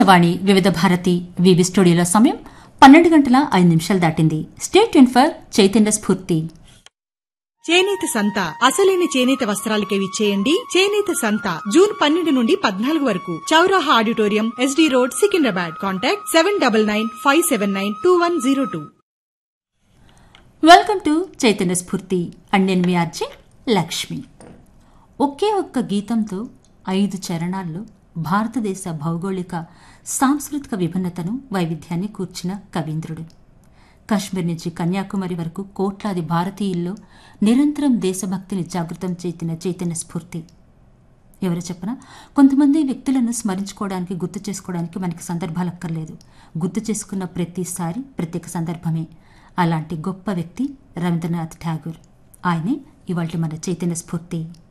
వాణి వివిధ భారతి వివి స్టూడియోలో సమయం పన్నెండు గంటల ఐదు నిమిషాలు దాటింది స్టేట్ ట్యూన్ ఫర్ చైతన్య స్ఫూర్తి చేనేత సంత అసలైన చేనేత వస్త్రాలకే విచ్చేయండి చేనేత సంత జూన్ పన్నెండు నుండి పద్నాలుగు వరకు Chowraha auditorium SD road Secunderabad contact seven double nine five seven nine two one zero two welcome to Chaitanya Spoorthi and నేను మీ అర్జీ లక్ష్మి ఒకే ఒక్క గీతంతో ఐదు చరణాల్లో భారతదేశ భౌగోళిక సాంస్కృతిక విభిన్నతను వైవిధ్యాన్ని కూర్చిన కవీంద్రుడు కాశ్మీర్ నుంచి కన్యాకుమారి వరకు కోట్లాది భారతీయుల్లో నిరంతరం దేశభక్తిని జాగృతం చేసిన చైతన్య స్ఫూర్తి ఎవరు చెప్పనా కొంతమంది వ్యక్తులను స్మరించుకోవడానికి గుర్తు చేసుకోవడానికి మనకి సందర్భాలు అక్కర్లేదు గుర్తు చేసుకున్న ప్రతిసారి ప్రత్యేక సందర్భమే అలాంటి గొప్ప వ్యక్తి రవీంద్రనాథ్ ఠాగూర్ ఆయనే ఇవాళ మన చైతన్య స్ఫూర్తి